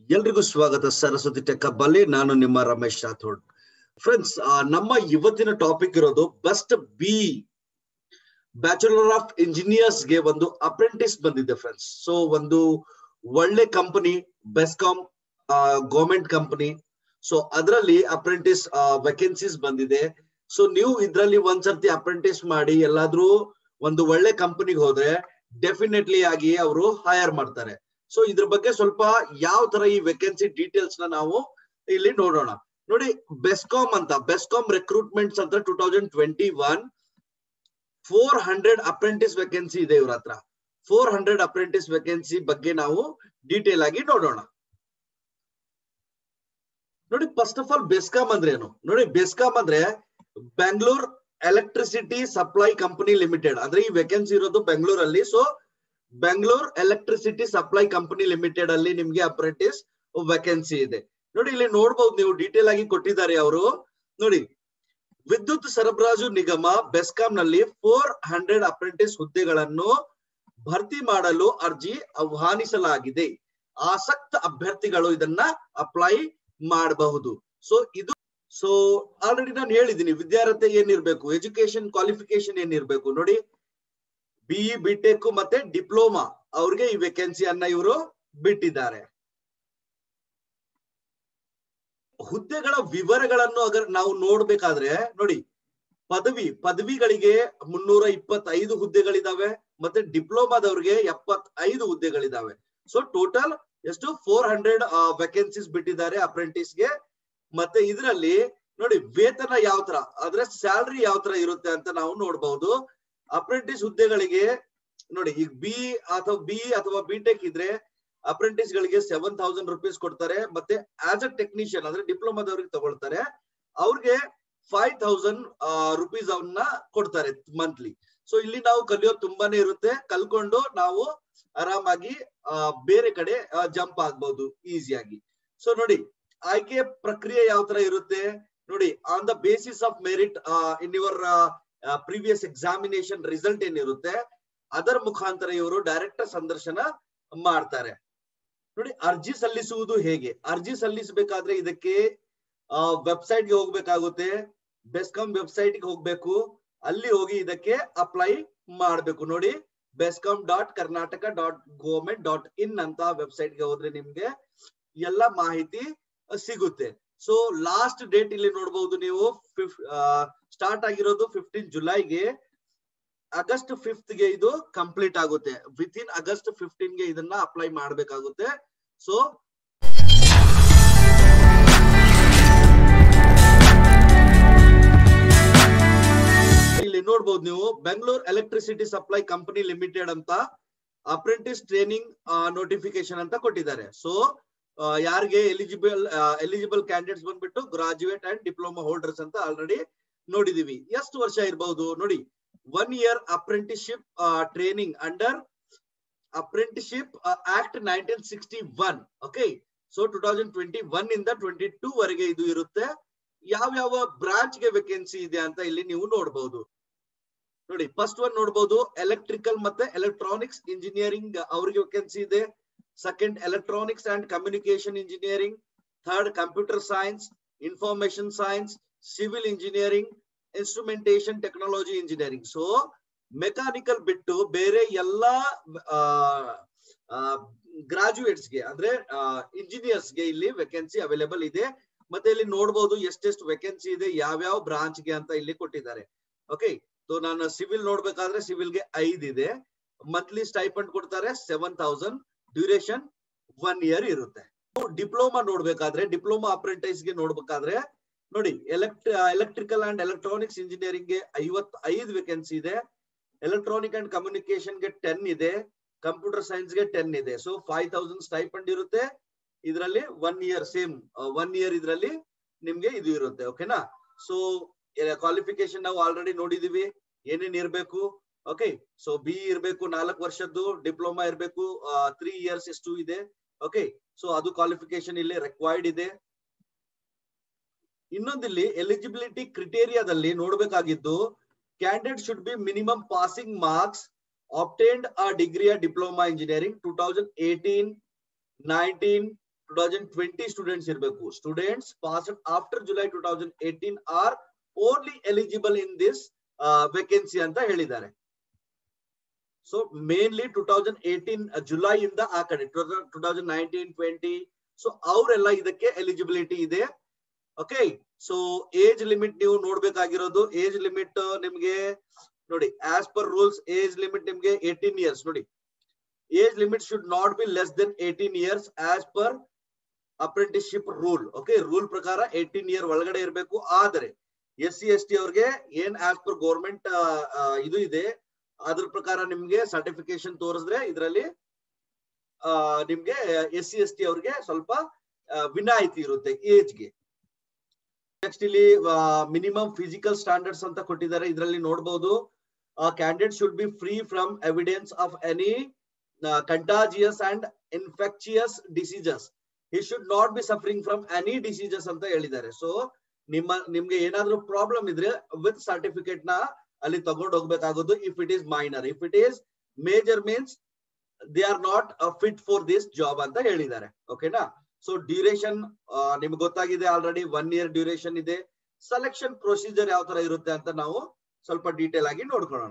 ಎಲ್ರಿಗೂ ಸ್ವಾಗತ ಸರಸ್ವತಿ ಟೆಕ್ ಹಬ್ಬಲ್ಲಿ ನಾನು ನಿಮ್ಮ ರಮೇಶ್ ರಾಥೋಡ್ ಫ್ರೆಂಡ್ಸ್ ನಮ್ಮ ಇವತ್ತಿನ ಟಾಪಿಕ್ ಇರೋದು best B bachelor of engineers ಗೆ ಒಂದು ಅಪ್ರೆಂಟಿಸ್ ಬಂದಿದೆ ಫ್ರೆಂಡ್ಸ್ ಸೊ ಒಂದು ಒಳ್ಳೆ company BESCOM government company so ಅದರಲ್ಲಿ ಅಪ್ರೆಂಟಿಸ್ ವೇಕೆನ್ಸೀಸ್ ಬಂದಿದೆ ಸೊ ನೀವು ಇದ್ರಲ್ಲಿ ಒಂದ್ಸರ್ತಿ ಅಪ್ರೆಂಟಿಸ್ ಮಾಡಿ ಎಲ್ಲಾದ್ರೂ ಒಂದು ಒಳ್ಳೆ ಕಂಪನಿಗೆ ಹೋದ್ರೆ ಡೆಫಿನೆಟ್ಲಿ ಆಗಿ ಅವರು ಹೈರ್ ಮಾಡ್ತಾರೆ ಸೊ ಇದ್ರ ಬಗ್ಗೆ ಸ್ವಲ್ಪ ಯಾವ ತರ ಈ ವೇಕೆನ್ಸಿ ಡೀಟೇಲ್ಸ್ ನ ನಾವು ಇಲ್ಲಿ ನೋಡೋಣ ನೋಡಿ ಬೆಸ್ಕಾಮ್ ಅಂತ ಬೆಸ್ಕಾಮ್ ರೆಕ್ರೂಟ್ಮೆಂಟ್ಸ್ ಅಂತ two thousand twenty one four hundred apprentice vacancy ಇದೆ ಇವ್ರ ಹತ್ರ ಫೋರ್ ಹಂಡ್ರೆಡ್ ಅಪ್ರೆಂಟಿಸ್ ವೇಕೆನ್ಸಿ ಬಗ್ಗೆ ನಾವು ಡೀಟೇಲ್ ಆಗಿ ನೋಡೋಣ ನೋಡಿ ಫಸ್ಟ್ ಆಫ್ ಆಲ್ ಬೆಸ್ಕಾಮ್ ಅಂದ್ರೆ ಏನು ನೋಡಿ ಬೆಸ್ಕಾಮ್ ಅಂದ್ರೆ Bengaluru electricity supply company limited ಅಂದ್ರೆ ಈ ವೇಕೆನ್ಸಿ ಇರೋದು ಬೆಂಗಳೂರಲ್ಲಿ so Bengaluru electricity supply company limited ಅಲ್ಲಿ ನಿಮ್ಗೆ ಅಪ್ರೆಂಟಿಸ್ ವೇಕೆನ್ಸಿ ಇದೆ ನೋಡಿ ಇಲ್ಲಿ ನೋಡ್ಬಹುದು ನೀವು ಡೀಟೇಲ್ ಆಗಿ ಕೊಟ್ಟಿದ್ದಾರೆ ಅವರು ನೋಡಿ ವಿದ್ಯುತ್ ಸರಬರಾಜು ನಿಗಮ ಬೆಸ್ಕಾಂ ನಲ್ಲಿ ಫೋರ್ ಹಂಡ್ರೆಡ್ ಅಪ್ರೆಂಟಿಸ್ ಹುದ್ದೆಗಳನ್ನು ಭರ್ತಿ ಮಾಡಲು ಅರ್ಜಿ ಆಹ್ವಾನಿಸಲಾಗಿದೆ ಆಸಕ್ತ ಅಭ್ಯರ್ಥಿಗಳು ಇದನ್ನ ಅಪ್ಲೈ ಮಾಡಬಹುದು ಸೊ ಇದು ಸೊ ಆಲ್ರೆಡಿ ನಾನು ಹೇಳಿದ್ದೀನಿ ವಿದ್ಯಾರ್ಥಿ ಏನಿರ್ಬೇಕು ಎಜುಕೇಶನ್ ಕ್ವಾಲಿಫಿಕೇಶನ್ ಏನಿರ್ಬೇಕು ನೋಡಿ ಬಿಇ ಬಿಟೆಕ್ ಮತ್ತೆ ಡಿಪ್ಲೊಮಾ ಅವ್ರಿಗೆ ಈ ವೇಕೆನ್ಸಿಯನ್ನ ಇವರು ಬಿಟ್ಟಿದ್ದಾರೆ ಹುದ್ದೆಗಳ ವಿವರಗಳನ್ನು ಅಗರ್ ನಾವು ನೋಡ್ಬೇಕಾದ್ರೆ ನೋಡಿ ಪದವಿ ಪದವಿಗಳಿಗೆ ಮುನ್ನೂರ ಇಪ್ಪತ್ತೈದು ಹುದ್ದೆಗಳಿದಾವೆ ಮತ್ತೆ ಡಿಪ್ಲೊಮಾದವ್ರಿಗೆ ಎಪ್ಪತ್ತೈದು ಹುದ್ದೆಗಳಿದಾವೆ ಸೊ ಟೋಟಲ್ ಎಷ್ಟು ಫೋರ್ ಹಂಡ್ರೆಡ್ ವೇಕೆನ್ಸೀಸ್ ಬಿಟ್ಟಿದ್ದಾರೆ ಅಪ್ರೆಂಟಿಸ್ಗೆ ಮತ್ತೆ ಇದರಲ್ಲಿ ನೋಡಿ ವೇತನ ಯಾವ ತರ ಅಂದ್ರೆ ಸ್ಯಾಲ್ರಿ ಯಾವ ತರ ಇರುತ್ತೆ ಅಂತ ನಾವು ನೋಡಬಹುದು ಅಪ್ರೆಂಟಿಸ್ ಹುದ್ದೆಗಳಿಗೆ ನೋಡಿ ಈಗ ಬಿ ಅಥವಾ ಬಿ ಅಥವಾ ಬಿ ಟೆಕ್ ಇದ್ರೆ ಅಪ್ರೆಂಟಿಸ್ ಗಳಿಗೆ ಸೆವೆನ್ ತೌಸಂಡ್ ರುಪೀಸ್ ಕೊಡ್ತಾರೆ ಮತ್ತೆ ಆಸ್ ಅ ಟೆಕ್ನಿಷಿಯನ್ ಅಂದ್ರೆ ಡಿಪ್ಲೊಮಾದವ್ರಿಗೆ ತಗೊಳ್ತಾರೆ ಅವ್ರಿಗೆ ಫೈವ್ ತೌಸಂಡ್ ರುಪೀಸ್ ಅವನ್ನ ಕೊಡ್ತಾರೆ ಮಂತ್ಲಿ ಸೊ ಇಲ್ಲಿ ನಾವು ಕಲಿಯೋದು ತುಂಬಾನೇ ಇರುತ್ತೆ ಕಲ್ಕೊಂಡು ನಾವು ಆರಾಮಾಗಿ ಬೇರೆ ಕಡೆ ಜಂಪ್ ಆಗ್ಬಹುದು ಈಸಿಯಾಗಿ ಸೊ ನೋಡಿ ಆಯ್ಕೆ ಪ್ರಕ್ರಿಯೆ ಯಾವ ತರ ಇರುತ್ತೆ ನೋಡಿ on the basis of merit in your previous examination result ಏನಿರುತ್ತೆ ಅದರ ಮುಖಾಂತರ ಇವರು ಡೈರೆಕ್ಟ್ ಸಂದರ್ಶನ ಮಾಡ್ತಾರೆ ನೋಡಿ ಅರ್ಜಿ ಸಲ್ಲಿಸುವುದು ಹೇಗೆ ಅರ್ಜಿ ಸಲ್ಲಿಸಬೇಕಾದ್ರೆ ಇದಕ್ಕೆ ವೆಬ್ಸೈಟ್ಗೆ ಹೋಗ್ಬೇಕಾಗುತ್ತೆ ಬೆಸ್ಕಾಂ ವೆಬ್ಸೈಟ್ಗೆ ಹೋಗ್ಬೇಕು ಅಲ್ಲಿ ಹೋಗಿ ಇದಕ್ಕೆ ಅಪ್ಲೈ ಮಾಡ್ಬೇಕು ನೋಡಿ BESCOM dot Karnataka dot government dot in ಅಂತ ವೆಬ್ಸೈಟ್ಗೆ ಹೋದ್ರೆ ನಿಮ್ಗೆ ಎಲ್ಲ ಮಾಹಿತಿ ಸಿಗುತ್ತೆ ಸೊ ಲಾಸ್ಟ್ ಡೇಟ್ ಇಲ್ಲಿ ನೋಡಬಹುದು ನೀವು ಸ್ಟಾರ್ಟ್ ಆಗಿರೋದು ಫಿಫ್ಟೀನ್ ಜುಲೈಗೆ ಆಗಸ್ಟ್ ಫಿಫ್ತ್ ಗೆ ಇದು ಕಂಪ್ಲೀಟ್ ಆಗುತ್ತೆ ವಿತ್ ಇನ್ ಆಗಸ್ಟ್ ಫಿಫ್ಟೀನ್ ಗೆ ಇದನ್ನ ಅಪ್ಲೈ ಮಾಡ್ಬೇಕಾಗುತ್ತೆ ಸೊ ಇಲ್ಲಿ ನೋಡ್ಬೋದು ನೀವು Bengaluru electricity supply company limited ಅಂತ ಅಪ್ರೆಂಟಿಸ್ ಟ್ರೈನಿಂಗ್ ನೋಟಿಫಿಕೇಶನ್ ಅಂತ ಕೊಟ್ಟಿದ್ದಾರೆ ಸೊ ಯಾರಿಗೆ ಎಲಿಜಿಬಲ್ ಎಲಿಜಿಬಲ್ ಕ್ಯಾಂಡಿಡೇಟ್ಸ್ ಬಂದ್ಬಿಟ್ಟು ಗ್ರಾಜುಯೇಟ್ ಅಂಡ್ ಡಿಪ್ಲೊಮಾ ಹೋಲ್ಡರ್ಸ್ ಅಂತ ಆಲ್ರೆಡಿ ನೋಡಿದೀವಿ ಎಷ್ಟು ವರ್ಷ ಇರಬಹುದು ನೋಡಿ one year apprenticeship training under apprenticeship act nineteen sixty one okay so two thousand twenty one ಇಂದ ಟ್ವೆಂಟಿ ಟೂ ವರೆಗೆ ಇದು ಇರುತ್ತೆ ಯಾವ ಯಾವ ಬ್ರಾಂಚ್ ಗೆ ವೇಕೆನ್ಸಿ ಇದೆ ಅಂತ ಇಲ್ಲಿ ನೀವು ನೋಡಬಹುದು ನೋಡಿ ಫಸ್ಟ್ ಒನ್ ನೋಡಬಹುದು ಎಲೆಕ್ಟ್ರಿಕಲ್ ಮತ್ತೆ ಎಲೆಕ್ಟ್ರಾನಿಕ್ಸ್ ಇಂಜಿನಿಯರಿಂಗ್ ಅವ್ರಿಗೆ ವೇಕೆನ್ಸಿ ಇದೆ second electronics and communication engineering third computer science information science civil engineering instrumentation technology engineering so mechanical ಬಿಟ್ಟು ಬೇರೆ ಎಲ್ಲಾ ಗ್ರಾಜುಯೇಟ್ಸ್ ಗೆ ಅಂದ್ರೆ ಇಂಜಿನಿಯರ್ಸ್ ಗೆ ಇಲ್ಲಿ ವೇಕೆನ್ಸಿ ಅವೈಲೇಬಲ್ ಇದೆ ಮತ್ತೆ ಇಲ್ಲಿ ನೋಡಬಹುದು ಎಷ್ಟೆಷ್ಟು ವೇಕೆನ್ಸಿ ಇದೆ ಯಾವ್ಯಾವ ಬ್ರಾಂಚ್ ಗೆ ಅಂತ ಇಲ್ಲಿ ಕೊಟ್ಟಿದ್ದಾರೆ ಓಕೆ ಸೊ ನಾನು ಸಿವಿಲ್ ನೋಡ್ಬೇಕಾದ್ರೆ ಸಿವಿಲ್ ಗೆ ಐದ್ ಇದೆ ಮಂತ್ಲಿ ಸ್ಟೈಪಂಡ್ ಕೊಡ್ತಾರೆ seven thousand duration one year ಇರುತ್ತೆ ಡಿಪ್ಲೊಮಾ ನೋಡ್ಬೇಕಾದ್ರೆ ಡಿಪ್ಲೊಮಾ ಅಪ್ರೆಂಟೈಸ್ ಗೆ ನೋಡ್ಬೇಕಾದ್ರೆ ನೋಡಿ elect electrical and electronics engineering ಗೆ ಐವತ್ ಐದು ವೇಕೆನ್ಸಿ ಇದೆ ಎಲೆಕ್ಟ್ರಾನಿಕ್ ಅಂಡ್ ಕಮ್ಯುನಿಕೇಶನ್ ಗೆ ಟೆನ್ ಇದೆ ಕಂಪ್ಯೂಟರ್ ಸೈನ್ಸ್ ಗೆ ಟೆನ್ ಇದೆ ಸೊ ಫೈವ್ ತೌಸಂಡ್ ಸ್ಟೈಪಂಡ್ ಇರುತ್ತೆ ಇದರಲ್ಲಿ one year same one year ಇದರಲ್ಲಿ ನಿಮ್ಗೆ ಇದು ಇರುತ್ತೆ ಓಕೆನಾ ಸೊ ಕ್ವಾಲಿಫಿಕೇಶನ್ ನಾವು ಆಲ್ರೆಡಿ ನೋಡಿದೀವಿ ಏನೇನ್ ಇರ್ಬೇಕು ಓಕೆ ಸೊ ಬಿ ಇರ್ಬೇಕು ನಾಲ್ಕು ವರ್ಷದ್ದು ಡಿಪ್ಲೊಮಾ ಇರ್ಬೇಕು ತ್ರೀ ಇಯರ್ಸ್ ಎಷ್ಟು ಇದೆ ಓಕೆ ಸೊ ಅದು ಕ್ವಾಲಿಫಿಕೇಶನ್ ಇಲ್ಲಿ ರಿಕ್ವೈರ್ಡ್ ಇದೆ ಇನ್ನೊಂದಿಲ್ಲಿ ಎಲಿಜಿಬಿಲಿಟಿ ಕ್ರಿಟೇರಿಯಾದಲ್ಲಿ ನೋಡ್ಬೇಕಾಗಿದ್ದು candidate should be minimum passing marks obtained a degree at diploma engineering 2018 19 two thousand twenty students ಇರಬೇಕು students pass after July two thousand eighteen are only eligible in this vacancy ಅಂತ ಹೇಳಿದ್ದಾರೆ so mainly two thousand eighteen July ಇಂದ ಆ ಕಡೆ two thousand nineteen twenty so ಅವರೆಲ್ಲ ಇದಕ್ಕೆ eligibility ಇದೆ okay so age limit ನೀವು ನೋಡ್ಬೇಕಾಗಿರೋದು ಏಜ್ ಲಿಮಿಟ್ ನಿಮ್ಗೆ ನೋಡಿ as per rules age limit ನಿಮ್ಗೆ ಏಟೀನ್ ಇಯರ್ಸ್ ನೋಡಿ age limit should not be less than eighteen years as per apprenticeship rule okay rule ಪ್ರಕಾರ eighteen year ಒಳಗಡೆ ಇರಬೇಕು ಆದರೆ ಎಸ್ ಸಿ ಎಸ್ ಟಿ ಅವ್ರಿಗೆ ಏನ್ ಆಸ್ ಪರ್ ಗೌರ್ಮೆಂಟ್ ಇದು ಇದೆ ಅದ್ರ ಪ್ರಕಾರ ನಿಮ್ಗೆ ಸರ್ಟಿಫಿಕೇಶನ್ ತೋರಿಸಿದ್ರೆ ಇದರಲ್ಲಿ ನಿಮ್ಗೆ ಎಸ್ ಸಿ ಎಸ್ ಟಿ ಅವ್ರಿಗೆ ಸ್ವಲ್ಪ ವಿನಾಯಿತಿ ಇರುತ್ತೆ ಏಜ್ಗೆ ನೆಕ್ಸ್ಟ್ ಇಲ್ಲಿ ಮಿನಿಮಮ್ ಫಿಸಿಕಲ್ ಸ್ಟ್ಯಾಂಡರ್ಡ್ಸ್ ಅಂತ ಕೊಟ್ಟಿದ್ದಾರೆ ಇದರಲ್ಲಿ ನೋಡಬಹುದು candidate should be free from evidence of any contagious and infectious diseases he should not be suffering from any diseases ಅಂತ ಹೇಳಿದ್ದಾರೆ ಸೊ ನಿಮ್ಮ ನಿಮ್ಗೆ ಏನಾದ್ರೂ ಪ್ರಾಬ್ಲಮ್ ಇದ್ರೆ ವಿತ್ ಸರ್ಟಿಫಿಕೇಟ್ ನ ಅಲ್ಲಿ ತಗೊಂಡು ಹೋಗ್ಬೇಕಾಗೋದು if it is minor if it is major means they are not fit for this job ಅಂತ ಹೇಳಿದ್ದಾರೆ ಓಕೆನಾ ಸೊ ಡ್ಯೂರೇಷನ್ ನಿಮ್ಗೆ ಗೊತ್ತಾಗಿದೆ ಆಲ್ರೆಡಿ ಒನ್ ಇಯರ್ ಡ್ಯೂರೇಷನ್ ಇದೆ ಸೆಲೆಕ್ಷನ್ ಪ್ರೊಸೀಜರ್ ಯಾವ ತರ ಇರುತ್ತೆ ಅಂತ ನಾವು ಸ್ವಲ್ಪ ಡೀಟೇಲ್ ಆಗಿ ನೋಡ್ಕೊಳ್ಳೋಣ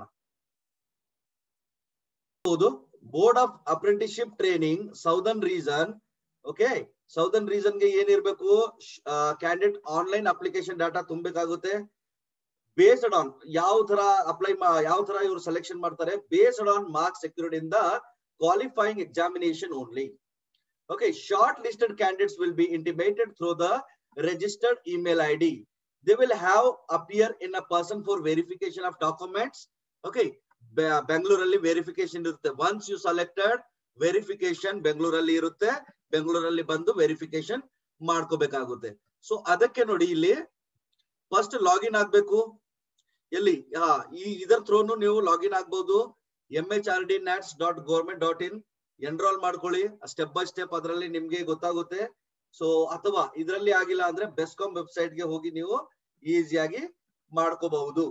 ಹೌದು board of apprenticeship training southern region okay southern region ಗೆ ಏನಿರ್ಬೇಕು ಕ್ಯಾಂಡಿಡೇಟ್ ಆನ್ಲೈನ್ ಅಪ್ಲಿಕೇಶನ್ ಡಾಟಾ ತುಂಬಬೇಕಾಗುತ್ತೆ ಬೇಸ್ಡ್ ಆನ್ ಯಾವ ತರ ಅಪ್ಲೈ ಯಾವ ತರ ಇವರು ಸೆಲೆಕ್ಷನ್ ಮಾಡ್ತಾರೆ based on marks secured in the qualifying examination only okay short listed candidates will be intimated through the registered email id they will have appear in a person for verification of documents okay ಬೆಂಗಳೂರಲ್ಲಿ verification ಇರುತ್ತೆ once you selected verification ಬೆಂಗಳೂರಲ್ಲಿ ಇರುತ್ತೆ ಬೆಂಗಳೂರಲ್ಲಿ ಬಂದು verification ಮಾಡ್ಕೋಬೇಕಾಗುತ್ತೆ so ಅದಕ್ಕೆ ನೋಡಿ ಇಲ್ಲಿ ಫಸ್ಟ್ ಲಾಗಿನ್ ಆಗ್ಬೇಕು ಎಲ್ಲಿ ಹಾ ಈ ಇದರ ಥ್ರೋನು ನೀವು ಲಾಗಿನ್ ಆಗ್ಬಹುದು M H R D NATS dot government dot in enroll ಮಾಡ್ಕೊಳ್ಳಿ ಸ್ಟೆಪ್ ಬೈ ಸ್ಟೆಪ್ ಅದರಲ್ಲಿ ನಿಮ್ಗೆ ಗೊತ್ತಾಗುತ್ತೆ ಸೊ ಅಥವಾ ಇದರಲ್ಲಿ ಆಗಿಲ್ಲ ಅಂದ್ರೆ ಬೆಸ್ಕಾಂ ವೆಬ್ಸೈಟ್ ಗೆ ಹೋಗಿ ನೀವು ಈಸಿಯಾಗಿ ಮಾಡ್ಕೋಬಹುದು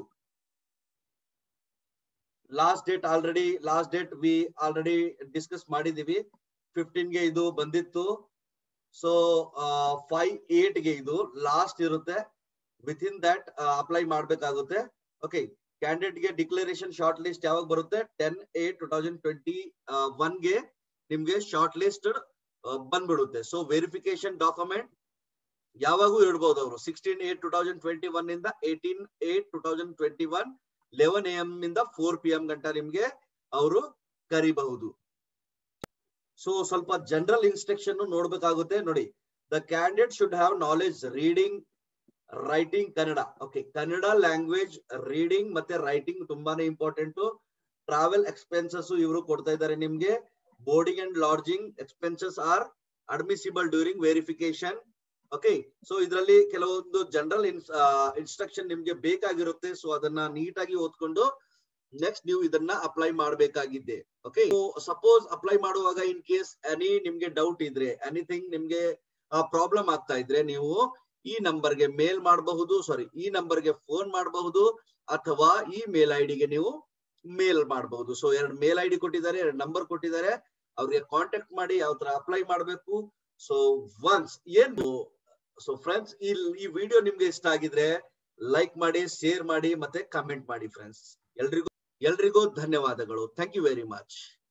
last date already last date we already discuss ಮಾಡಿದೀವಿ ಫಿಫ್ಟೀನ್ ಗೆ ಇದು ಬಂದಿತ್ತು ಸೊ ಫೈವ್ ಏಟ್ ಗೆ ಇದು ಲಾಸ್ಟ್ ಇರುತ್ತೆ ವಿತ್ ಇನ್ ದಟ್ ಅಪ್ಲೈ ಮಾಡ್ಬೇಕಾಗುತ್ತೆ ಓಕೆ ಕ್ಯಾಂಡಿಡೇಟ್ ಗೆ ಡಿಕ್ಲರೇಷನ್ ಶಾರ್ಟ್ ಲಿಸ್ಟ್ ಯಾವಾಗ ಬರುತ್ತೆ ten eight two thousand twenty one ಗೆ ನಿಮ್ಗೆ ಶಾರ್ಟ್ ಲಿಸ್ಟ್ ಬಂದ್ಬಿಡುತ್ತೆ ಸೊ ವೆರಿಫಿಕೇಶನ್ ಡಾಕ್ಯುಮೆಂಟ್ ಯಾವಾಗೂ ಇಡ್ಬೋದು ಅವರು sixteen eight two thousand twenty one ಇಂದ eighteen eight two thousand twenty one eleven AM ಇಂದ ಫೋರ್ ಪಿ ಎಂ ಗಂಟ ನಿಮ್ಗೆ ಅವರು ಕರಿಬಹುದು ಸೊ ಸ್ವಲ್ಪ ಜನರಲ್ ಇನ್ಸ್ಟ್ರಕ್ಷನ್ ನೋಡ್ಬೇಕಾಗುತ್ತೆ ನೋಡಿ the candidate should have knowledge reading writing Kannada okay Kannada language reading ಮತ್ತೆ ರೈಟಿಂಗ್ ತುಂಬಾನೇ ಇಂಪಾರ್ಟೆಂಟ್ ಟ್ರಾವೆಲ್ ಎಕ್ಸ್ಪೆನ್ಸಸ್ ಇವರು ಕೊಡ್ತಾ ಇದ್ದಾರೆ ನಿಮ್ಗೆ boarding and lodging expenses are admissible during verification okay so ಇದರಲ್ಲಿ ಕೆಲವೊಂದು ಜನರಲ್ ಇನ್ಸ್ಟ್ರಕ್ಷನ್ ನಿಮ್ಗೆ ಬೇಕಾಗಿರುತ್ತೆ ಸೊ ಅದನ್ನ ನೀಟಾಗಿ ಓದ್ಕೊಂಡು ನೆಕ್ಸ್ಟ್ ನೀವು ಇದನ್ನ ಅಪ್ಲೈ ಮಾಡಬೇಕಾಗಿದ್ದೆ ಓಕೆ ಸಪೋಸ್ ಅಪ್ಲೈ ಮಾಡುವಾಗ ಇನ್ ಕೇಸ್ ಎನಿ ನಿಮ್ಗೆ ಡೌಟ್ ಇದ್ರೆ ಎನಿಥಿಂಗ್ ನಿಮ್ಗೆ ಪ್ರಾಬ್ಲಮ್ ಆಗ್ತಾ ಇದ್ರೆ ನೀವು ಈ ನಂಬರ್ಗೆ ಮೇಲ್ ಮಾಡಬಹುದು ಸಾರಿ ಈ ನಂಬರ್ಗೆ ಫೋನ್ ಮಾಡಬಹುದು ಅಥವಾ ಈ ಮೇಲ್ ಐಡಿಗೆ ನೀವು ಮೇಲ್ ಮಾಡಬಹುದು ಸೊ ಎರಡು ಮೇಲ್ ಐಡಿ ಕೊಟ್ಟಿದ್ದಾರೆ ಎರಡು ನಂಬರ್ ಕೊಟ್ಟಿದ್ದಾರೆ ಅವ್ರಿಗೆ ಕಾಂಟ್ಯಾಕ್ಟ್ ಮಾಡಿ ಯಾವ ತರ ಅಪ್ಲೈ ಮಾಡಬೇಕು ಸೊ ಒನ್ಸ್ ಏನು ಸೊ ಫ್ರೆಂಡ್ಸ್ ಈ ಈ ವಿಡಿಯೋ ನಿಮ್ಗೆ ಇಷ್ಟ ಆಗಿದ್ರೆ ಲೈಕ್ ಮಾಡಿ ಶೇರ್ ಮಾಡಿ ಮತ್ತೆ ಕಮೆಂಟ್ ಮಾಡಿ ಫ್ರೆಂಡ್ಸ್ ಎಲ್ರಿಗೂ ಎಲ್ರಿಗೂ ಧನ್ಯವಾದಗಳು ಥ್ಯಾಂಕ್ ಯು ವೆರಿ ಮಚ್